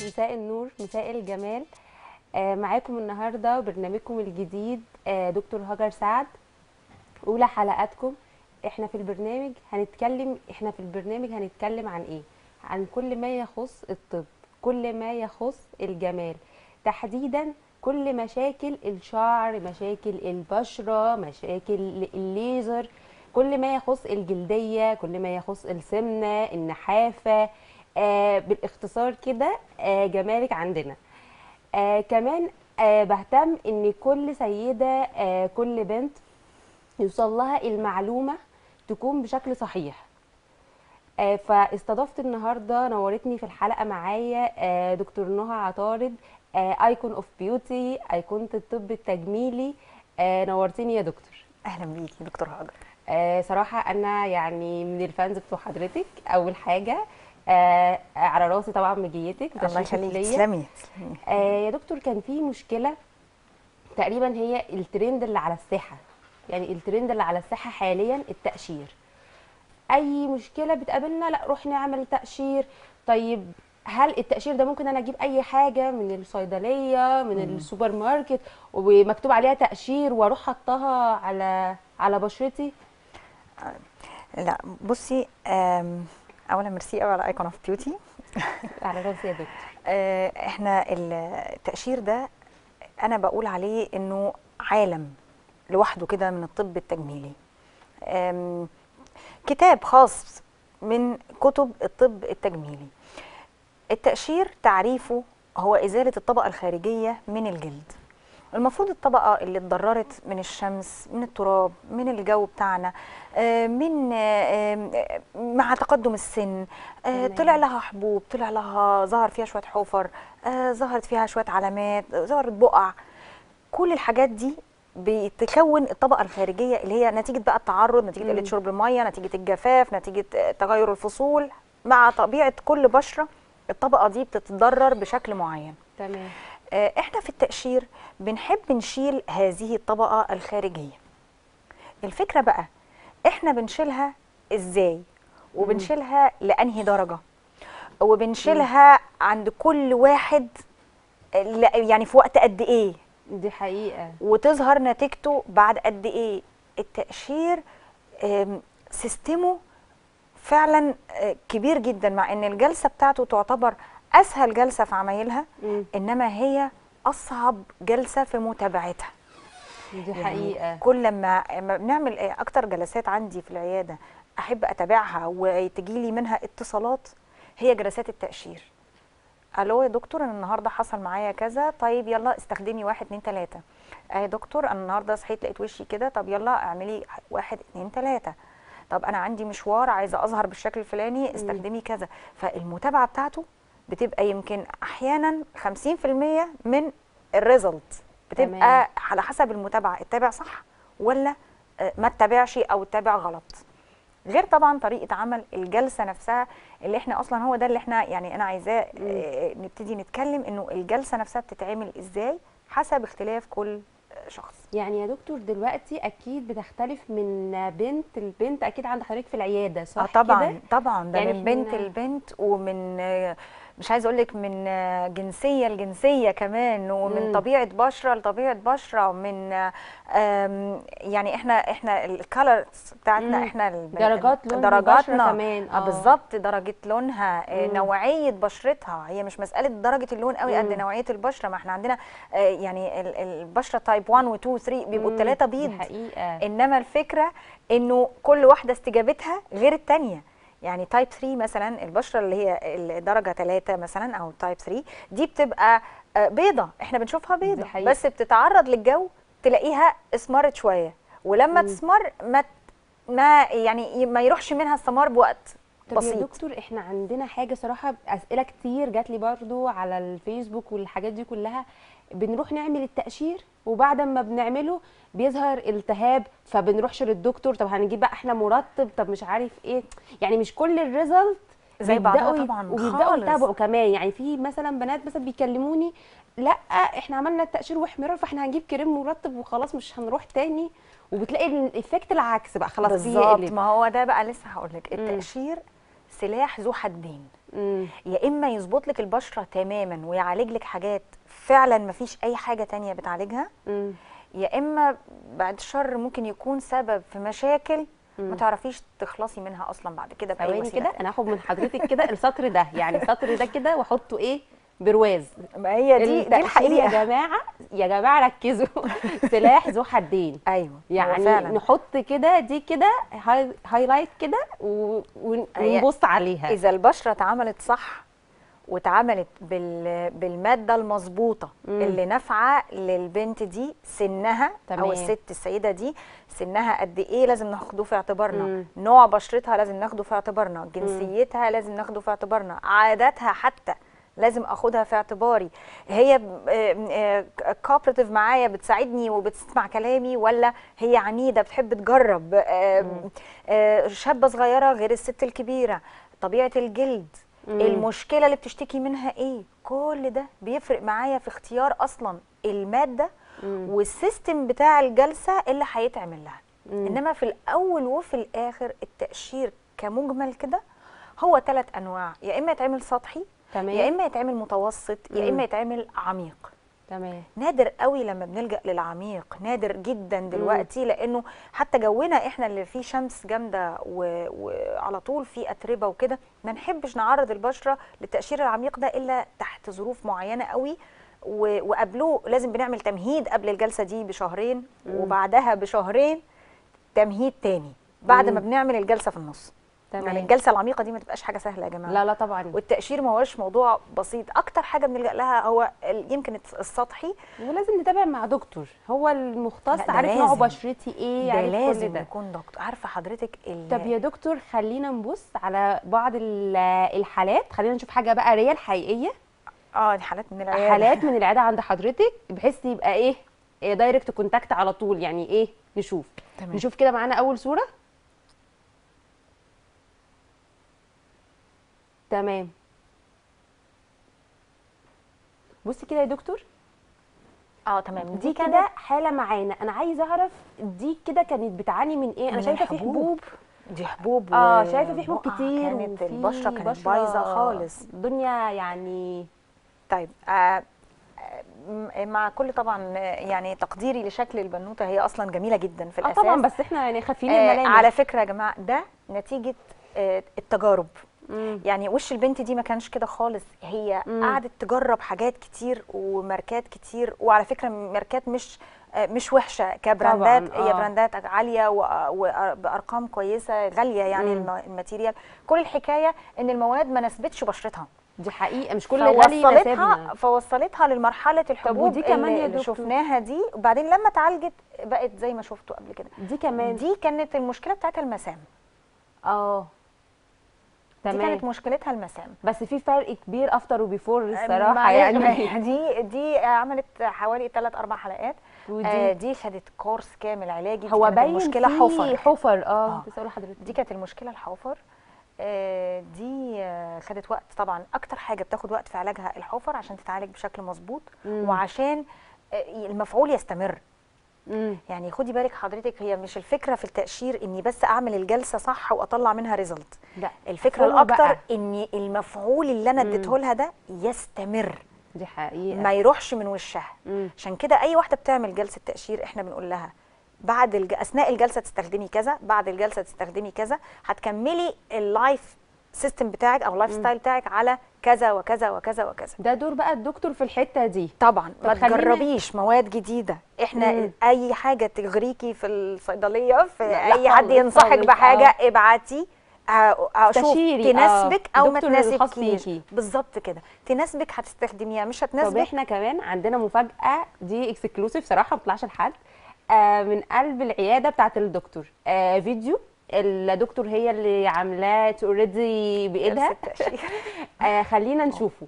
مساء النور مساء الجمال آه معاكم النهارده برنامجكم الجديد آه دكتور هاجر سعد اولى حلقاتكم احنا في البرنامج هنتكلم احنا في البرنامج هنتكلم عن ايه عن كل ما يخص الطب كل ما يخص الجمال تحديدا كل مشاكل الشعر مشاكل البشره مشاكل الليزر كل ما يخص الجلديه كل ما يخص السمنه النحافه آه بالاختصار كده آه جمالك عندنا آه كمان آه بهتم ان كل سيده آه كل بنت يوصل لها المعلومه تكون بشكل صحيح آه فاستضفت النهارده نورتني في الحلقه معايا آه دكتور نهى عطارد ايكون اوف بيوتي ايقونه الطب التجميلي آه نورتيني يا دكتور اهلا بيكي دكتور هاجر آه صراحه انا يعني من الفانز بتوع حضرتك اول حاجه آه على راسي طبعا مجيتك الله يخليك تسلمي تسلمي آه يا دكتور كان في مشكله تقريبا هي الترند اللي على الساحه يعني الترند اللي على الساحه حاليا التقشير اي مشكله بتقابلنا لا روح نعمل تقشير طيب هل التقشير ده ممكن انا اجيب اي حاجه من الصيدليه من مم. السوبر ماركت ومكتوب عليها تقشير واروح حطها على على بشرتي لا بصي اولا ميرسي قوي على ايكون اوف بيوتي على راسي يا دكتور احنا التقشير ده انا بقول عليه انه عالم لوحده كده من الطب التجميلي كتاب خاص من كتب الطب التجميلي التقشير تعريفه هو ازاله الطبقه الخارجيه من الجلد المفروض الطبقه اللي اتضررت من الشمس من التراب من الجو بتاعنا من مع تقدم السن طلع لها حبوب طلع لها ظهر فيها شويه حفر ظهرت فيها شويه علامات ظهرت بقع كل الحاجات دي بتكون الطبقه الخارجيه اللي هي نتيجه بقى التعرض نتيجه قله شرب الميه نتيجه الجفاف نتيجه تغير الفصول مع طبيعه كل بشره الطبقه دي بتتضرر بشكل معين تمام احنا في التقشير بنحب نشيل هذه الطبقه الخارجيه الفكره بقى احنا بنشيلها ازاي وبنشيلها لانهي درجه وبنشيلها عند كل واحد يعني في وقت قد ايه دي حقيقه وتظهر نتيجته بعد قد ايه التقشير سيستمه فعلا كبير جدا مع ان الجلسه بتاعته تعتبر اسهل جلسه في عمايلها مم. انما هي اصعب جلسه في متابعتها دي حقيقه يعني كل ما بنعمل اكتر جلسات عندي في العياده احب اتابعها وتجي لي منها اتصالات هي جلسات التقشير الو يا دكتور انا النهارده حصل معايا كذا طيب يلا استخدمي واحد اتنين تلاته يا دكتور انا النهارده صحيت لقيت وشي كده طب يلا اعملي واحد اتنين تلاته طب انا عندي مشوار عايزه اظهر بالشكل الفلاني استخدمي كذا فالمتابعه بتاعته بتبقى يمكن احيانا 50% من الريزلت بتبقى تمام. على حسب المتابعه اتبع صح ولا ما اتبعش او اتبع غلط غير طبعا طريقه عمل الجلسه نفسها اللي احنا اصلا هو ده اللي احنا يعني انا عايزاه نبتدي نتكلم انه الجلسه نفسها بتتعمل ازاي حسب اختلاف كل شخص يعني يا دكتور دلوقتي اكيد بتختلف من بنت لبنت اكيد عند حضرتك في العياده صح اه طبعا كده؟ طبعا ده يعني من بنت إحنا- لبنت ومن مش عايزه اقول لك من جنسيه لجنسيه كمان ومن مم. طبيعه بشره لطبيعه بشره ومن آم، يعني احنا احنا الكالرز بتاعتنا مم. احنا ال- درجات لون البشرة درجاتنا كمان، اه آه. بالظبط درجه لونها آه، مم. نوعيه بشرتها هي مش مساله درجه اللون قوي قد مم. نوعيه البشره ما احنا عندنا آه، يعني ال- البشره تايب 1 و 2 و 3 بيبقوا مم، الثلاثه دي بيض حقيقه انما الفكره انه كل واحده استجابتها غير الثانيه يعني تايب 3 مثلا البشره اللي هي الدرجه 3 مثلا او تايب 3 دي بتبقى آه، بيضه احنا بنشوفها بيضه حقيقة. بس بتتعرض للجو تلاقيها اسمرت شويه ولما مم. تسمر ما ت- ما يعني ما يروحش منها السمار بوقت طب يا بسيط دكتور احنا عندنا حاجه صراحه اسئله كتير جات لي برضو على الفيسبوك والحاجات دي كلها بنروح نعمل التقشير وبعد ما بنعمله بيظهر التهاب فبنروحش للدكتور طب هنجيب بقى احنا مرطب طب مش عارف ايه يعني مش كل الريزلت زي بعضها بيبدأوا ي- طبعاً وبيبداوا خالص. يتابعوا كمان يعني في مثلا بنات مثلا بيكلموني لا احنا عملنا التقشير واحمرار فاحنا هنجيب كريم مرطب وخلاص مش هنروح تاني وبتلاقي الايفكت العكس بقى خلاص بالظبط بيقلب ما هو ده بقى لسه هقول لك مم. التقشير سلاح ذو حدين مم. يا اما يظبط لك البشره تماما ويعالج لك حاجات فعلا ما فيش اي حاجه تانية بتعالجها مم. يا اما بعد الشر ممكن يكون سبب في مشاكل ما مم. تعرفيش تخلصي منها اصلا بعد كده باي ثواني وسيله كده انا هاخد من حضرتك كده السطر ده يعني السطر ده كده واحطه ايه برواز ما هي دي دي التأشير الحقيقه يا جماعه يا جماعه ركزوا سلاح ذو حدين ايوه هو يعني فعلا نحط كده دي كده هاي هايلايت كده و- ون- هي- ونبص عليها اذا البشره اتعملت صح واتعملت بال... بالماده المظبوطه مم. اللي نافعه للبنت دي سنها تمام. او الست السيده دي سنها قد ايه لازم ناخده في اعتبارنا مم. نوع بشرتها لازم ناخده في اعتبارنا جنسيتها لازم ناخده في اعتبارنا عاداتها حتى لازم اخدها في اعتباري هي كوبريتيف معايا بتساعدني وبتسمع كلامي ولا هي عنيده بتحب تجرب آه، آه، شابه صغيره غير الست الكبيره طبيعه الجلد مم. المشكله اللي بتشتكي منها ايه كل ده بيفرق معايا في اختيار اصلا الماده مم. والسيستم بتاع الجلسه اللي هيتعمل لها مم. انما في الاول وفي الاخر التقشير كمجمل كده هو ثلاث انواع يا اما يتعمل سطحي تمام يا اما يتعمل متوسط يا مم. اما يتعمل عميق تمام نادر قوي لما بنلجا للعميق نادر جدا دلوقتي لانه حتى جونا احنا اللي فيه شمس جامده و- وعلى طول في اتربه وكده ما نحبش نعرض البشره للتقشير العميق ده الا تحت ظروف معينه قوي و- وقبله لازم بنعمل تمهيد قبل الجلسه دي بشهرين وبعدها بشهرين تمهيد تاني بعد ما مم. بنعمل الجلسه في النص يعني تمام الجلسه العميقه دي ما تبقاش حاجه سهله يا جماعه لا لا طبعا والتقشير ما هوش موضوع بسيط اكتر حاجه بنلجا لها هو ال- يمكن السطحي ولازم نتابع مع دكتور هو المختص لا، ده عارف نوع لازم. بشرتي ايه ده عارف كل لازم ده يكون دكتور عارفه حضرتك ال- طب يا دكتور خلينا نبص على بعض ال- الحالات خلينا نشوف حاجه بقى ريال حقيقيه اه دي حالات من العياده حالات من العياده عند حضرتك بحيث يبقى ايه إيه دايركت كونتاكت على طول يعني ايه نشوف تمام. نشوف كده معانا اول صوره تمام بصي كده يا دكتور اه تمام دي دي كده كده حاله معانا انا عايزه اعرف دي كده كانت بتعاني من ايه انا من شايفه في الحبوب. حبوب دي حبوب اه و- شايفه في حبوب بقع كتير كانت وفي البشره كانت بشرة بايظه خالص الدنيا يعني طيب آه آه، م- مع كل طبعا آه، يعني تقديري لشكل البنوته هي اصلا جميله جدا في اه الاساس طبعا بس احنا يعني خافين آه الملامح على فكره يا جماعه ده نتيجه آه التجارب مم. يعني وش البنت دي ما كانش كده خالص هي مم. قعدت تجرب حاجات كتير وماركات كتير وعلى فكره ماركات مش آه، مش وحشه كبراندات طبعاً، هي آه. براندات عاليه وبارقام كويسه غاليه يعني مم. الم- الماتيريال كل الحكايه ان المواد ما ناسبتش بشرتها دي حقيقه مش كل غالي فوصلتها يناسبنا فوصلتها للمرحله الحبوب ودي كمان اللي, يا اللي دكتور؟ شفناها دي وبعدين لما اتعالجت بقت زي ما شفتوا قبل كده دي كمان دي كانت المشكله بتاعتها المسام اه دي تمام كانت مشكلتها المسام بس في فرق كبير افتر وبيفور الصراحه معلش، يعني دي دي عملت حوالي 3 4 حلقات ودي آه دي خدت كورس كامل علاجي دي هو كانت باين المشكله فيه حفر حفر اه آه. كنت لسه لحضرتك دي كانت المشكله الحفر آه دي آه خدت وقت طبعا اكتر حاجه بتاخد وقت في علاجها الحفر عشان تتعالج بشكل مظبوط مم. وعشان آه المفعول يستمر مم. يعني خدي بالك حضرتك هي مش الفكره في التقشير اني بس اعمل الجلسه صح واطلع منها ريزلت لا الفكره مفعول الاكتر بقى. ان المفعول اللي انا مم. اديته لها ده يستمر دي حقيقه ما يروحش من وشها مم. عشان كده اي واحده بتعمل جلسه تقشير احنا بنقول لها بعد الج... اثناء الجلسه تستخدمي كذا بعد الجلسه تستخدمي كذا هتكملي اللايف سيستم بتاعك او اللايف ستايل بتاعك على كذا وكذا وكذا وكذا ده دور بقى الدكتور في الحته دي طبعا طب ما خلينا- تجربيش مواد جديده احنا مم. اي حاجه تغريكي في الصيدليه في لا، لا اي حد خالص، ينصحك خالص، بحاجه آه. ابعتي آه، اشوف استشيري، آه. تناسبك او ما دكتور الخاص تناسبكيش بيكي. بالظبط كده تناسبك هتستخدميها مش طب هتناسبك احنا كمان عندنا مفاجاه دي اكسكلوسيف صراحه ما بتطلعش لحد آه من قلب العياده بتاعه الدكتور آه فيديو الدكتور هي اللي عاملاه اوريدي بايدها جلسة تقشير. آه خلينا نشوفه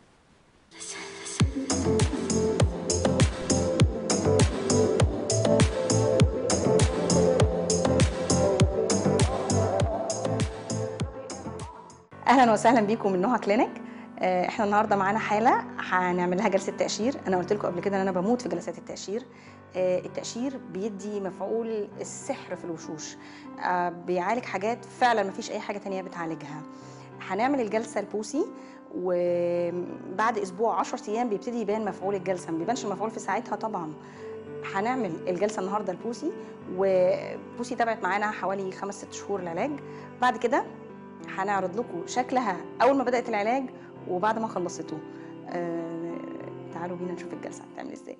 اهلا وسهلا بيكم من نهى كلينيك آه، احنا النهارده معانا حاله هنعمل لها جلسه تقشير انا قلت لكم قبل كده ان انا بموت في جلسات التقشير آه، التقشير بيدي مفعول السحر في الوشوش آه، بيعالج حاجات فعلا ما فيش اي حاجه تانية بتعالجها هنعمل الجلسه البوسي وبعد اسبوع 10 ايام بيبتدي يبان مفعول الجلسه ما بيبانش المفعول في ساعتها طبعا هنعمل الجلسه النهارده البوسي وبوسي تابعت معانا حوالي خمس ست شهور العلاج بعد كده هنعرض لكم شكلها اول ما بدات العلاج وبعد ما خلصته آه تعالوا بينا نشوف الجلسه هتعمل ازاي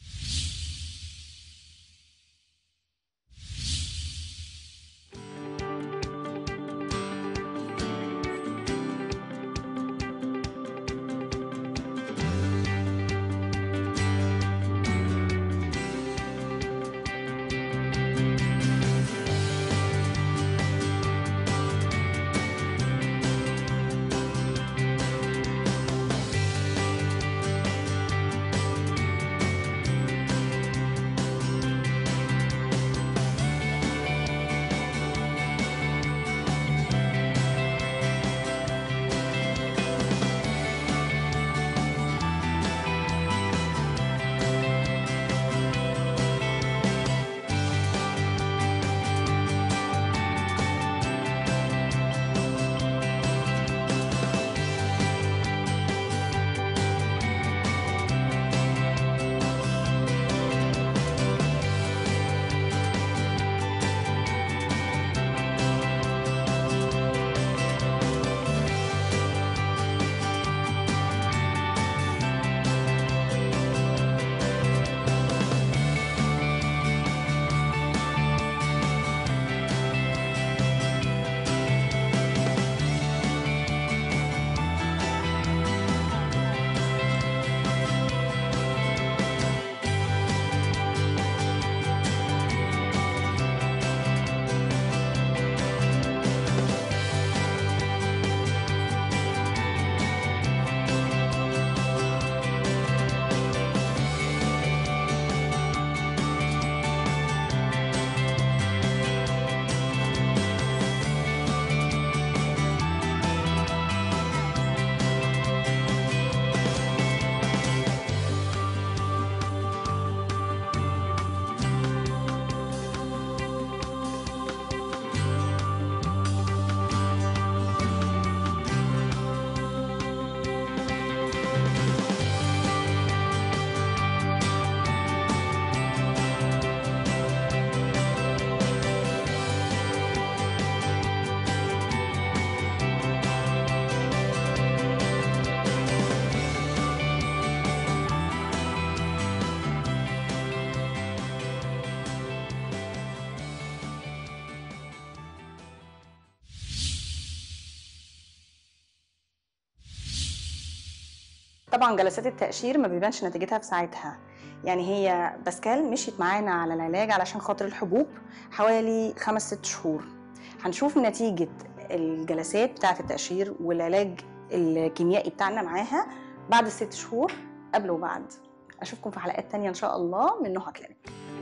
طبعا جلسات التقشير ما بيبانش نتيجتها في ساعتها يعني هي باسكال مشيت معانا على العلاج علشان خاطر الحبوب حوالي خمس ست شهور هنشوف نتيجة الجلسات بتاعة التقشير والعلاج الكيميائي بتاعنا معاها بعد الست شهور قبل وبعد اشوفكم في حلقات تانية ان شاء الله من نهى كلينيك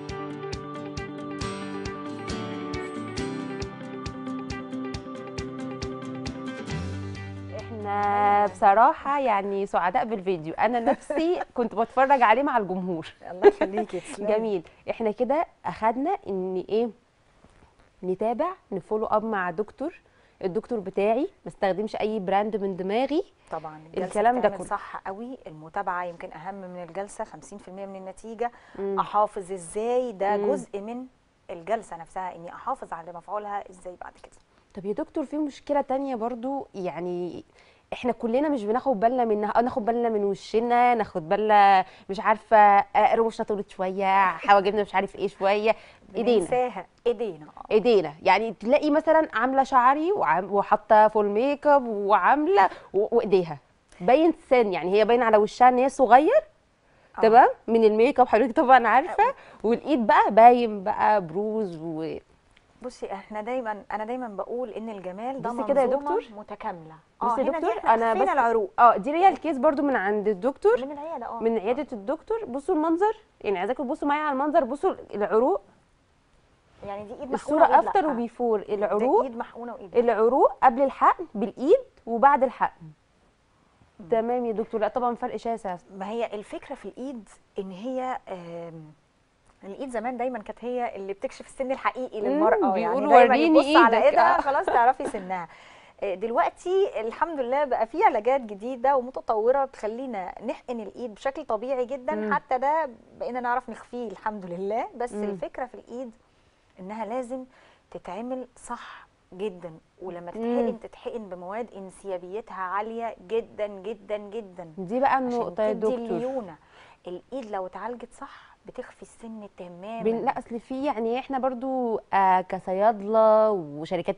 احنا بصراحه يعني سعداء بالفيديو انا نفسي كنت بتفرج عليه مع الجمهور الله يخليكي تسلمي. جميل احنا كده اخدنا ان ايه نتابع نفولو اب مع دكتور الدكتور بتاعي ما استخدمش اي براند من دماغي طبعا الجلسة الكلام ده بتعمل كله. صح قوي المتابعه يمكن اهم من الجلسه 50% من النتيجه مم. احافظ ازاي ده مم. جزء من الجلسه نفسها اني احافظ على مفعولها ازاي بعد كده طب يا دكتور في مشكله تانية برضو يعني احنا كلنا مش بناخد بالنا منها اه ناخد بالنا من وشنا ناخد بالنا مش عارفه آه، رموشنا طولت شويه حواجبنا مش عارف ايه شويه ايدينا بننساها ايدينا آه. ايدينا يعني تلاقي مثلا عامله شعري وعم- وحاطه فول ميك اب وعامله و- وايديها باين سن يعني هي باين على وشها ان هي صغير آه. تمام من الميك اب حضرتك طبعا عارفه والايد بقى باين بقى بروز و بصي احنا دايما انا دايما بقول ان الجمال ده بصي كده يا منظومة دكتور. متكامله بصي يا هنا دي دكتور احنا انا خفينا بس العروق اه دي ريال كيس برضو من عند الدكتور من العياده اه من عياده الدكتور بصوا المنظر يعني عايزاكم تبصوا معايا على المنظر بصوا العروق يعني دي ايد محقونه الصوره وإيد افتر لأ. وبيفور ده العروق ايد محقونه وايد لأ. العروق قبل الحقن بالايد وبعد الحقن تمام يا دكتور لا طبعا فرق شاسع ما هي الفكره في الايد ان هي آم، الايد زمان دايما كانت هي اللي بتكشف السن الحقيقي مم، للمراه يعني بيقولوا دايما وريني يبص على إيدك. ايدها آه. خلاص تعرفي سنها آه، دلوقتي الحمد لله بقى في علاجات جديده ومتطوره بتخلينا نحقن الايد بشكل طبيعي جدا مم. حتى ده بقينا نعرف نخفيه الحمد لله بس مم. الفكره في الايد انها لازم تتعمل صح جدا ولما مم. تتحقن تتحقن بمواد انسيابيتها عاليه جدا جدا جدا دي بقى عشان النقطه يا تدي دكتور الليونه الايد لو اتعالجت صح بتخفي السن تماما بن... لا اصل في يعني احنا برضو آه كصيادله وشركات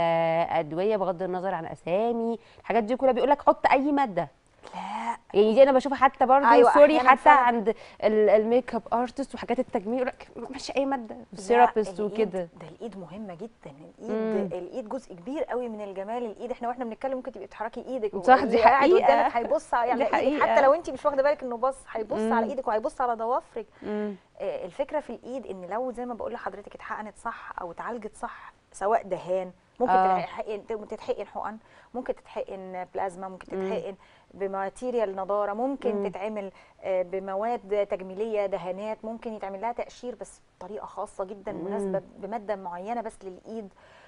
الادويه بغض النظر عن اسامي الحاجات دي كلها بيقول لك حط اي ماده لا يعني دي انا بشوفها حتى برضو أيوة، سوري أحياناً حتى فعلاً. عند ال- الميك اب ارتست وحاجات التجميل يقول لك ماشي اي ماده لا، ثيرابيست الإيد- وكده ده الايد مهمه جدا الايد مم. الايد جزء كبير قوي من الجمال الايد احنا واحنا بنتكلم ممكن تبقي بتحركي ايدك صح، دي واللي قاعد حقيقة. قدامك هيبص على دي ايدك حقيقة. حتى لو انت مش واخده بالك انه بص هيبص مم. على ايدك وهيبص على ضوافرك مم. آه، الفكره في الايد ان لو زي ما بقول لحضرتك اتحقنت صح او اتعالجت صح سواء دهان ممكن آه. تتحقن تتحقن حقن ممكن تتحقن بلازما ممكن مم. تتحقن بماتيريال نضاره ممكن مم. تتعمل آه، بمواد تجميليه دهانات ممكن يتعمل لها تقشير بس بطريقه خاصه جدا مم. مناسبه بماده معينه بس للايد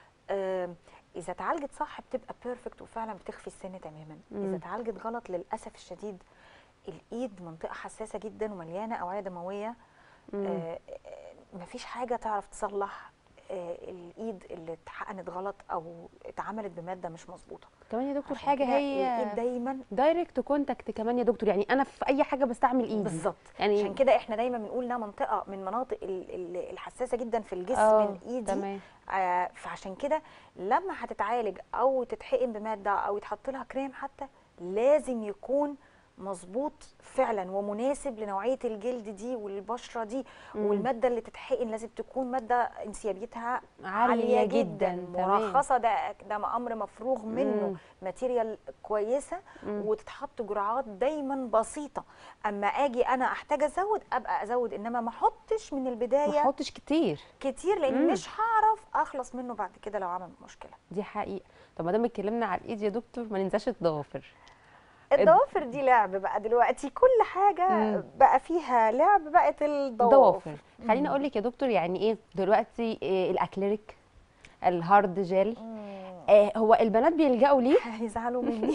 آم، اذا اتعالجت صح بتبقى بيرفكت وفعلا بتخفي السن تماما مم. اذا اتعالجت غلط للاسف الشديد الايد منطقه حساسه جدا ومليانه اوعيه دمويه مم. آه، آه، مفيش حاجه تعرف تصلح آه، الايد اللي اتحقنت غلط او اتعملت بماده مش مظبوطه كمان يا دكتور عشان حاجه كده هي الايد دايما دايركت كونتاكت كمان يا دكتور يعني انا في اي حاجه بستعمل ايدي بالظبط يعني عشان كده احنا دايما بنقول انها منطقه من مناطق ال- ال- الحساسه جدا في الجسم آه، من ايدي تمام آه، فعشان كده لما هتتعالج او تتحقن بماده او يتحط لها كريم حتى لازم يكون مظبوط فعلا ومناسب لنوعيه الجلد دي والبشره دي مم. والماده اللي تتحقن لازم تكون ماده انسيابيتها عالية عاليه جداً، جدا تمام. مرخصه ده ده امر مفروغ منه مم. ماتيريال كويسه مم. وتتحط جرعات دايما بسيطه اما اجي انا احتاج ازود ابقى ازود انما ما احطش من ما البدايه احطش كتير كتير لان مم. مش هعرف اخلص منه بعد كده لو عمل مشكله دي حقيقه طب ما دام اتكلمنا على الايد يا دكتور ما ننساش الضوافر الضوافر دي لعب بقى دلوقتي كل حاجه مم. بقى فيها لعب بقت الضوافر ضوافر خليني اقول لك يا دكتور يعني ايه دلوقتي إيه الاكليريك الهارد جel آه هو البنات بيلجأوا ليه هيزعلوا مني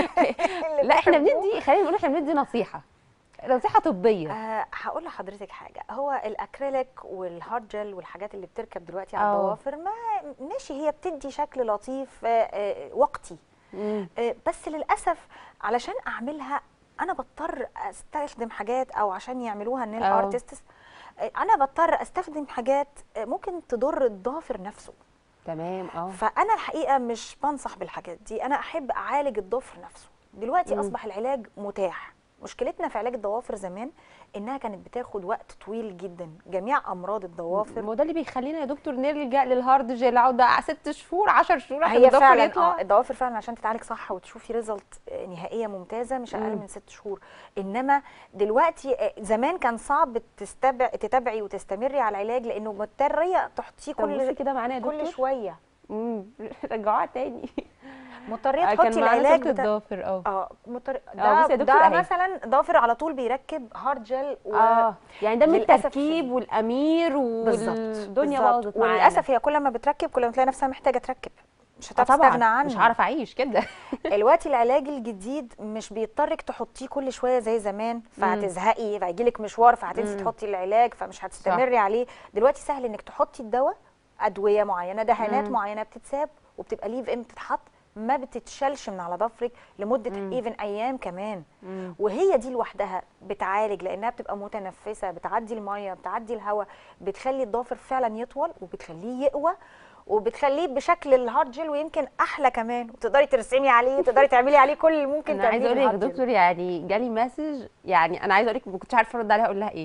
لا احنا بندي خلينا نقول احنا بندي نصيحه نصيحه طبيه أه هقول لحضرتك حاجه هو الاكريليك والهارد جel والحاجات اللي بتركب دلوقتي على آه. الضوافر ما ماشي هي بتدي شكل لطيف آه، آه، وقتي مم. آه، بس للاسف علشان اعملها انا بضطر استخدم حاجات او عشان يعملوها النيل آه. ارتستس انا بضطر استخدم حاجات آه، ممكن تضر الضافر نفسه تمام اه فانا الحقيقه مش بنصح بالحاجات دي انا احب اعالج الضفر نفسه دلوقتي مم. اصبح العلاج متاح مشكلتنا في علاج الضوافر زمان انها كانت بتاخد وقت طويل جدا جميع امراض الضوافر ما هو ده اللي بيخلينا يا دكتور نلجأ للهارد جel اقعد ست شهور 10 شهور عشان هي الضفر فعلا يطلع اه الضوافر فعلا عشان تتعالج صح وتشوفي ريزلت نهائيه ممتازه مش اقل مم. من ست شهور انما دلوقتي آه، زمان كان صعب تستبع تتابعي وتستمري على العلاج لانه مضطريه تحطيه طب بصي كل كده معانا يا كل دكتور شويه امم رجعوها تاني مضطريه آه، تحطي كان معانا العلاج صورة بتاع الضافر اه اه مضطر آه، ده بصي يا دكتور ده أهي. مثلا ضافر على طول بيركب هارد جel و... اه يعني ده من للأسف التركيب الشديد. والامير بالظبط والدنيا بالظبط. باظت معانا وللاسف هي كل ما بتركب كل ما تلاقي نفسها محتاجه تركب مش آه هتعرف تستغنى طبعا عنه مش هعرف اعيش كده دلوقتي العلاج الجديد مش بيضطرك تحطيه كل شويه زي زمان فهتزهقي فهيجيلك مشوار فهتنسي مم. تحطي العلاج فمش هتستمري عليه دلوقتي سهل انك تحطي الدواء ادويه معينه دهانات مم. معينه بتتساب وبتبقى ليف ان بتتحط ما بتتشالش من على ضفرك لمده مم. ايفن ايام كمان مم. وهي دي لوحدها بتعالج لانها بتبقى متنفسه بتعدي الميه بتعدي الهواء بتخلي الضافر فعلا يطول وبتخليه يقوى وبتخليه بشكل الهارد جel ويمكن احلى كمان وتقدري ترسمي عليه تقدري تعملي عليه كل اللي ممكن انا عايزه تعمليه اقول لك يا بالهارد جel. دكتور يعني جالي مسج يعني انا عايزه اقول لك ما كنتش عارفه ارد عليها اقول لها ايه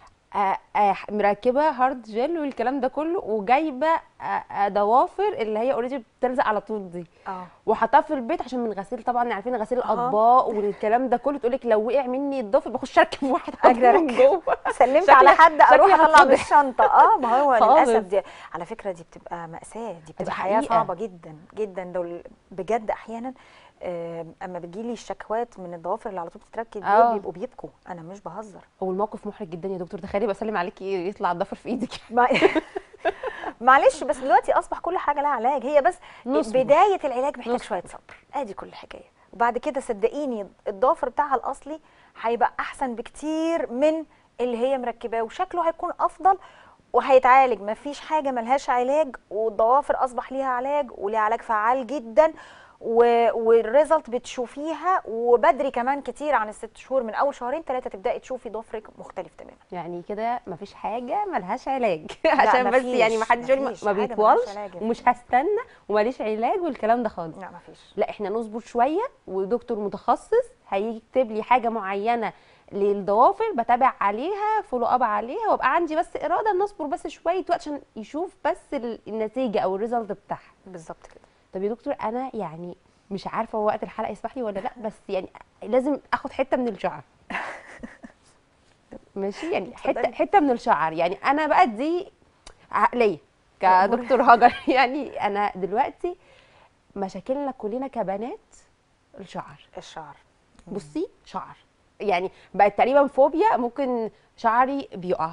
آه آه مركبه هارد جel والكلام ده كله وجايبه آه آه ضوافر اللي هي اوريدي بتلزق على طول دي اه وحطها في البيت عشان من غسيل طبعا عارفين غسيل أها. الاطباق والكلام ده كله تقول لك لو وقع مني الضفر بخش اركب واحد أجري أحطه من أركب. جوه سلمت شكلي- على حد اروح شكلي اطلع هتفضح. بالشنطه اه ما هو خالص. للاسف دي على فكره دي بتبقى ماساه دي بتبقى حياه حقيقة. صعبه جدا جدا دول بجد احيانا آه، اما بتجيلي الشكوات من الضوافر اللي على طول بتتركب دول آه. بيبقوا بيبكوا انا مش بهزر هو الموقف محرج جدا يا دكتور تخيلي بسلم عليكي يطلع الضفر في ايدك ما معلش بس دلوقتي اصبح كل حاجه لها علاج هي بس نصبر. بدايه العلاج محتاج نصبر. شويه صبر ادي كل الحكايه وبعد كده صدقيني الضافر بتاعها الاصلي هيبقى احسن بكتير من اللي هي مركباه وشكله هيكون افضل وهيتعالج مفيش حاجه ملهاش علاج والضوافر اصبح ليها علاج وليها علاج فعال جدا و- والريزلت بتشوفيها وبدري كمان كتير عن الست شهور من اول شهرين ثلاثه تبداي تشوفي ضفرك مختلف تماما يعني كده مفيش حاجه ملهاش علاج عشان بس مفيش، يعني ما حدش يقول مفيش ما حاجة ملهاش بيطولش علاج. ومش هستنى وماليش علاج والكلام ده خالص لا مفيش لا احنا نصبر شويه ودكتور متخصص هيكتب لي حاجه معينه للضوافر بتابع عليها فولو اب عليها وابقى عندي بس اراده ان اصبر بس شويه وقت عشان يشوف بس ال- النتيجه او الريزلت بتاعها بالظبط كده طب يا دكتور انا يعني مش عارفه هو وقت الحلقه يسمح لي ولا لا بس يعني لازم اخد حته من الشعر ماشي يعني حته اتفضلي. حته من الشعر يعني انا بقى دي عقليه كدكتور هاجر يعني انا دلوقتي مشاكلنا كلنا كبنات الشعر الشعر بصي شعر يعني بقت تقريبا فوبيا ممكن شعري بيقع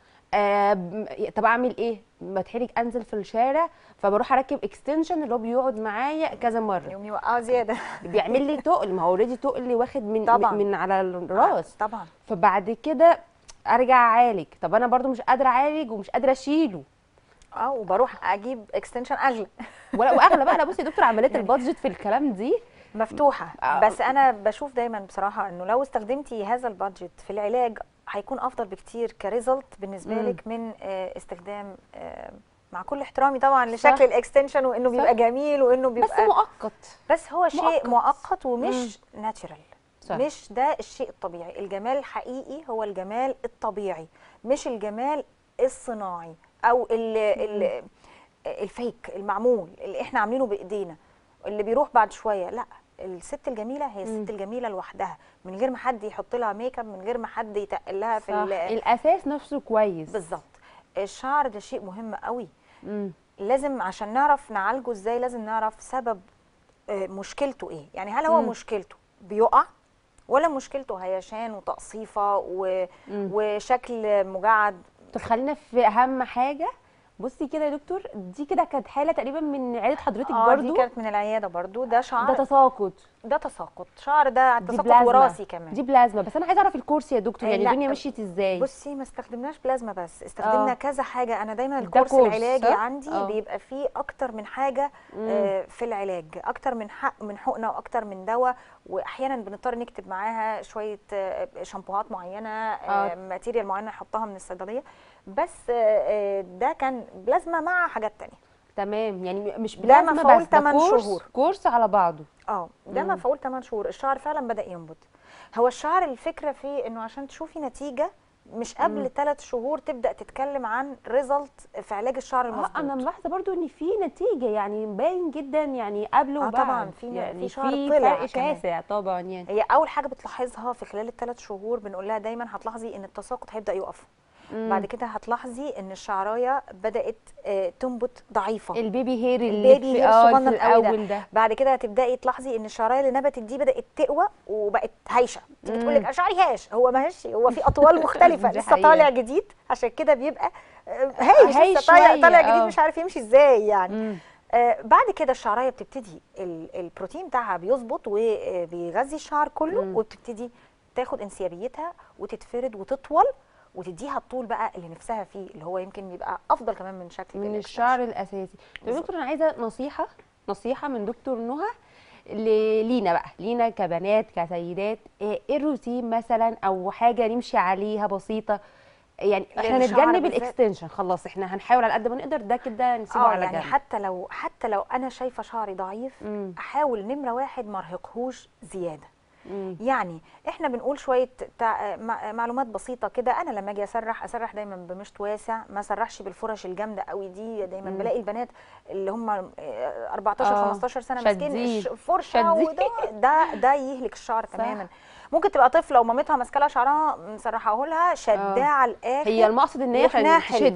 آه ب- طب اعمل ايه بتحرج انزل في الشارع فبروح اركب اكستنشن اللي هو بيقعد معايا كذا مره يوم يوقعوا زياده بيعمل لي تقل ما هو اوريدي تقل واخد من طبعاً. من على الراس طبعا فبعد كده ارجع اعالج طب انا برضو مش قادره اعالج ومش قادره اشيله اه وبروح اجيب اكستنشن اغلى ولا واغلى بقى لا بصي يا دكتور عمليه البادجت في الكلام دي مفتوحه آه. بس انا بشوف دايما بصراحه انه لو استخدمتي هذا البادجت في العلاج هيكون افضل بكتير كريزلت بالنسبه مم. لك من آه، استخدام آه، مع كل احترامي طبعا صح. لشكل الاكستنشن وانه صح. بيبقى جميل وانه بس بيبقى مؤقت بس هو شيء مؤقت. مؤقت ومش ناتشرال صح. مش ده الشيء الطبيعي الجمال الحقيقي هو الجمال الطبيعي مش الجمال الصناعي او ال ال الفيك المعمول اللي احنا عاملينه بايدينا اللي بيروح بعد شويه لا الست الجميله هي الست الجميله لوحدها من غير ما حد يحط لها ميك اب من غير ما حد يتقل لها في صح. ال- الاساس نفسه كويس بالظبط الشعر ده شيء مهم قوي مم. لازم عشان نعرف نعالجه ازاي لازم نعرف سبب آه، مشكلته ايه يعني هل هو مم. مشكلته بيقع ولا مشكلته هيشان وتقصيفه و... مم. وشكل مجعد طب خلينا في اهم حاجه بصي كده يا دكتور دي كده كانت حاله تقريبا من عياده حضرتك اه برضو دي كانت من العياده برضو ده شعر ده تساقط ده تساقط شعر ده دي تساقط بلازما وراثي كمان دي بلازما بس انا عايزه اعرف الكورس يا دكتور آه، يعني لا. الدنيا مشيت ازاي بصي ما استخدمناش بلازما بس استخدمنا آه. كذا حاجه انا دايما ده الكورس كورس، العلاجي صح؟ عندي آه. بيبقى فيه اكتر من حاجه آه، في العلاج اكتر من حق من حقنه واكتر من دواء واحيانا بنضطر نكتب معاها شويه آه، شامبوهات معينه آه. آه. ماتيريال معينه نحطها من الصيدليه بس آه، آه، ده كان بلازما مع حاجات تانية تمام يعني مش ده بلازما مفعول بس ده 8 كورس شهور. كورس على بعضه اه ده مم. مفعول 8 شهور الشعر فعلا بدا ينبت هو الشعر الفكره فيه انه عشان تشوفي نتيجه مش قبل ثلاث شهور تبدا تتكلم عن ريزلت في علاج الشعر اه المظبوط انا ملاحظه برضو ان في نتيجه يعني باين جدا يعني قبل آه وبعد طبعاً، في- يعني في شعر في طلع فرق كمان. شاسع طبعا يعني هي اول حاجه بتلاحظها في خلال الثلاث شهور بنقول لها دايما هتلاحظي ان التساقط هيبدا يقف مم. بعد كده هتلاحظي ان الشعرايه بدات آه، تنبت ضعيفه البيبي هير اللي البيبي في هير اه في الصغنن قوي ده. الاول ده بعد كده هتبداي تلاحظي ان الشعرايه اللي نبتت دي بدات تقوى وبقت هايشه تيجي تقول لك مم. انا شعري هاش هو ما هش هو في اطوال مختلفه دي لسه حقيقة. طالع جديد عشان كده بيبقى آه، هايش هايش لسه طالع شوية، طالع جديد آه. مش عارف يمشي ازاي يعني مم. آه بعد كده الشعرايه بتبتدي ال- البروتين بتاعها بيظبط وبيغذي الشعر كله مم. وبتبتدي تاخد انسيابيتها وتتفرد وتطول وتديها الطول بقى اللي نفسها فيه اللي هو يمكن يبقى افضل كمان من شكل من الإكستنشن. الشعر الاساسي طب يا بالظبط. دكتور انا عايزه نصيحه نصيحه من دكتور نهى ل- لينا بقى لينا كبنات كسيدات ايه إيه الروتين مثلا او حاجه نمشي عليها بسيطه يعني احنا للشعر نتجنب بالذات؟ الاكستنشن خلاص احنا هنحاول على قد ما نقدر ده كده نسيبه اه على يعني جنب حتى لو حتى لو انا شايفه شعري ضعيف مم. احاول نمره واحد ما ارهقهوش زياده مم. يعني احنا بنقول شويه تع... مع- معلومات بسيطه كده انا لما اجي اسرح اسرح دايما بمشط واسع ما اسرحش بالفرش الجامده قوي دي دايما مم. بلاقي البنات اللي هم آه، 14 آه، 15 سنه شادين. ماسكين ش- فرشه شادين. وده ده ده يهلك الشعر صح. تماما ممكن تبقى طفله ومامتها ماسكه لها شعرها مسرحاه لها شداه على الاخر هي المقصد ان هي يروح عشان ناحل. تشده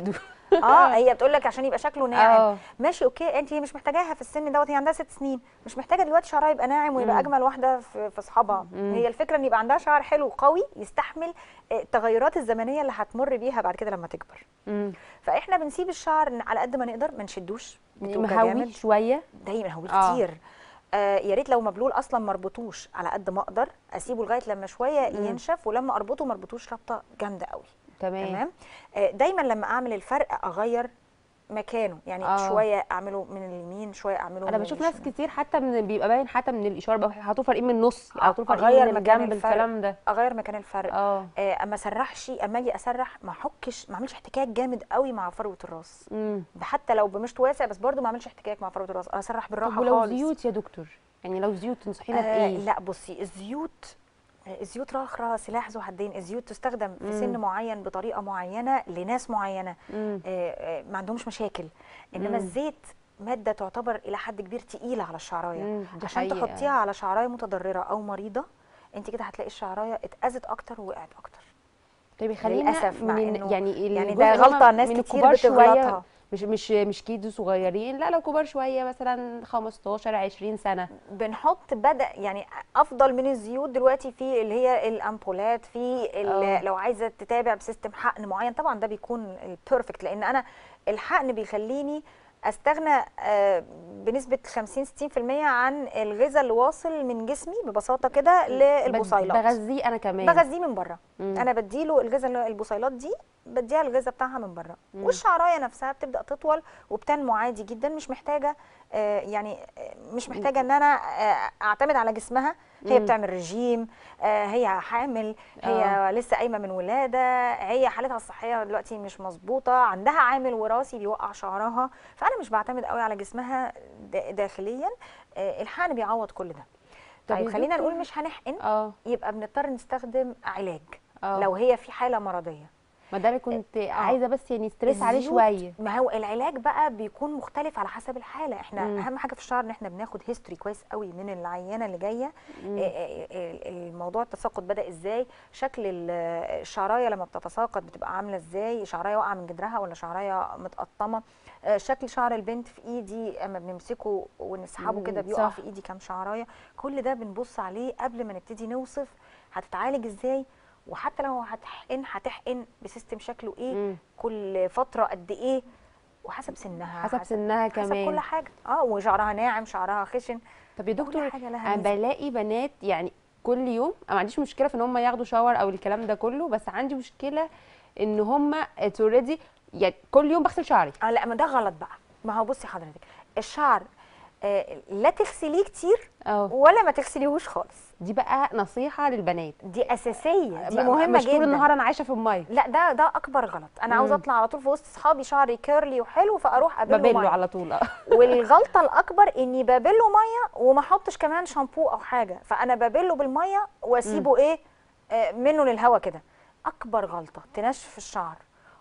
اه هي بتقول لك عشان يبقى شكله ناعم اه ماشي اوكي انت مش محتاجاها في السن دوت هي عندها ست سنين مش محتاجه دلوقتي شعرها يبقى ناعم ويبقى مم. اجمل واحده في في اصحابها مم. هي الفكره ان يبقى عندها شعر حلو قوي يستحمل آه، التغيرات الزمنيه اللي هتمر بيها بعد كده لما تكبر مم. فاحنا بنسيب الشعر إن على قد ما نقدر ما نشدوش بتوجع مهوي جامد شويه دايما هو آه. كتير آه يا ريت لو مبلول اصلا ما اربطوش على قد ما اقدر اسيبه لغايه لما شويه مم. ينشف ولما اربطه ما اربطوش ربطه جامده قوي تمام تمام آه، دايما لما اعمل الفرق اغير مكانه يعني آه. آه. شويه اعمله من اليمين شويه اعمله انا من بشوف ناس الشمال. كتير حتى من بيبقى باين حتى من الاشاره بقى حاطوا فرقين من النص آه، او حاطوا فرقين أغير من مكان الجنب الفرق. الكلام ده اغير مكان الفرق اه آه، اما اسرحش اما اجي اسرح ما احكش ما اعملش احتكاك جامد قوي مع فروه الراس امم ده حتى لو بمشط واسع بس برضو ما اعملش احتكاك مع فروه الراس انا اسرح بالراحه طب ولو خالص زيوت يا دكتور يعني لو زيوت تنصحينا آه بايه لا بصي الزيوت آه، الزيوت رخرة سلاح ذو حدين الزيوت تستخدم في سن مم. معين بطريقه معينه لناس معينه مم. آه، آه، ما عندهمش مشاكل انما مم. الزيت ماده تعتبر الى حد كبير تقيله على الشعرايه مم، دي عشان حقيقة. تحطيها على شعرايه متضرره او مريضه انت كده هتلاقي الشعرايه اتاذت اكتر ووقعت اكتر طيب خلينا للأسف مع من إنه- يعني يعني الجزء ده اللي هما غلطه ناس من كتير الكبار شويه بتغلطها مش مش مش كيدو صغيرين لا لو كبار شويه مثلا 15 20 سنه بنحط بدا يعني افضل من الزيوت دلوقتي في اللي هي الامبولات في ال- آه. لو عايزه تتابع بسيستم حقن معين طبعا ده بيكون البيرفكت لان انا الحقن بيخليني استغنى آه، بنسبه 50 60% عن الغذاء اللي واصل من جسمي ببساطه كده للبصيلات بغذيه انا كمان بغذيه من بره مم. انا بديله الغذاء اللي- البصيلات دي بديها الغذاء بتاعها من بره مم. والشعرايه نفسها بتبدا تطول وبتنمو عادي جدا مش محتاجه آه، يعني آه، مش محتاجه ان انا آه، اعتمد على جسمها هي مم. بتعمل رجيم آه، هي حامل هي آه. لسه قايمه من ولاده هي حالتها الصحيه دلوقتي مش مظبوطه عندها عامل وراثي بيوقع شعرها فانا مش بعتمد قوي على جسمها دا- داخليا آه، الحقن بيعوض كل ده طب طيب يا خلينا دكتور- نقول مش هنحقن اه يبقى بنضطر نستخدم علاج اه لو هي في حاله مرضيه ما ده اللي كنت عايزه بس يعني ستريس عليه الزيوت- شويه ما هو العلاج بقى بيكون مختلف على حسب الحاله احنا مم. اهم حاجه في الشعر ان احنا بناخد هيستوري كويس قوي من العيانه اللي جايه مم. إيه- إيه- إيه- الموضوع التساقط بدا ازاي شكل ال- الشعرايه لما بتتساقط بتبقى عامله ازاي شعرايه واقعه من جدرها ولا شعرايه متقطمه آه، شكل شعر البنت في ايدي اما بنمسكه ونسحبه مم، كده بيقع صح. في ايدي كام شعرايه كل ده بنبص عليه قبل ما نبتدي نوصف هتتعالج ازاي وحتى لو هتحقن هتحقن بسيستم شكله ايه مم. كل فتره قد ايه وحسب سنها حسب سنها حسب كمان كل حاجه اه وشعرها ناعم شعرها خشن طب يا كل دكتور حاجه لها انا ميزة. بلاقي بنات يعني كل يوم انا ما عنديش مشكله في ان هم ياخدوا شاور او الكلام ده كله بس عندي مشكله ان هم اوريدي يعني كل يوم بغسل شعري اه لا ما ده غلط بقى ما هو بصي حضرتك الشعر آه لا تغسليه كتير اه ولا ما تغسليهوش خالص دي بقى نصيحه للبنات دي اساسيه دي م- مهمه مش طول جدا النهار انا عايشه في الميه لا ده ده اكبر غلط انا عاوزه مم. اطلع على طول في وسط اصحابي شعري كيرلي وحلو فاروح ابله ببله ميه على طول اه والغلطه الاكبر اني ببله ميه وما احطش كمان شامبو او حاجه فانا ببله بالميه واسيبه ايه آه منه للهوا كده اكبر غلطه تنشف الشعر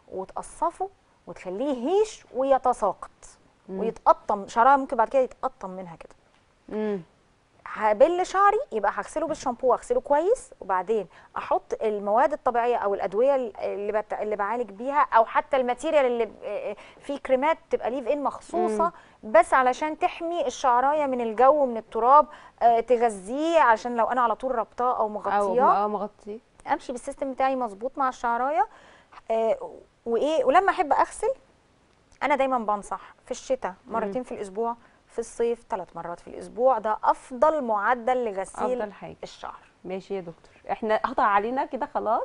وتقصفه وتخليه هيش ويتساقط مم. ويتقطم شعرها ممكن بعد كده يتقطم منها كده امم هبل شعري يبقى هغسله بالشامبو واغسله كويس وبعدين احط المواد الطبيعيه او الادويه اللي بت... اللي بعالج بيها او حتى الماتيريال اللي ب- آه، في كريمات تبقى ليف ان مخصوصه بس علشان تحمي الشعرايه من الجو ومن التراب آه، تغذيه عشان لو انا على طول ربطاه او او مغطياه اه مغطي امشي بالسيستم بتاعي مظبوط مع الشعرايه آه، وايه ولما احب اغسل انا دايما بنصح في الشتاء مرتين في الاسبوع في الصيف ثلاث مرات في الاسبوع ده افضل معدل لغسيل افضل حاجه الشعر ماشي يا دكتور احنا قطع علينا كده خلاص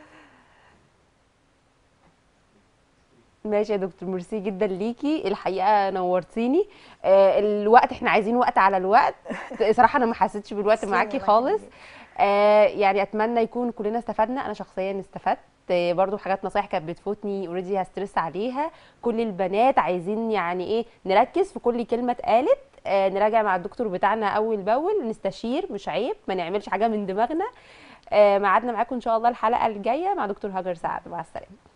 ماشي يا دكتور ميرسي جدا ليكي الحقيقه نورتيني آه الوقت احنا عايزين وقت على الوقت صراحه انا ما حسيتش بالوقت تسلمي معاكي الله خالص يخليك. آه يعني اتمنى يكون كلنا استفدنا انا شخصيا استفدت آه، برضو حاجات نصايح كانت بتفوتني اوريدي هسترس عليها كل البنات عايزين يعني ايه نركز في كل كلمه اتقالت آه نراجع مع الدكتور بتاعنا اول باول نستشير مش عيب ما نعملش حاجه من دماغنا آه ميعادنا معاكم ان شاء الله الحلقه الجايه مع دكتور هاجر سعد مع السلامه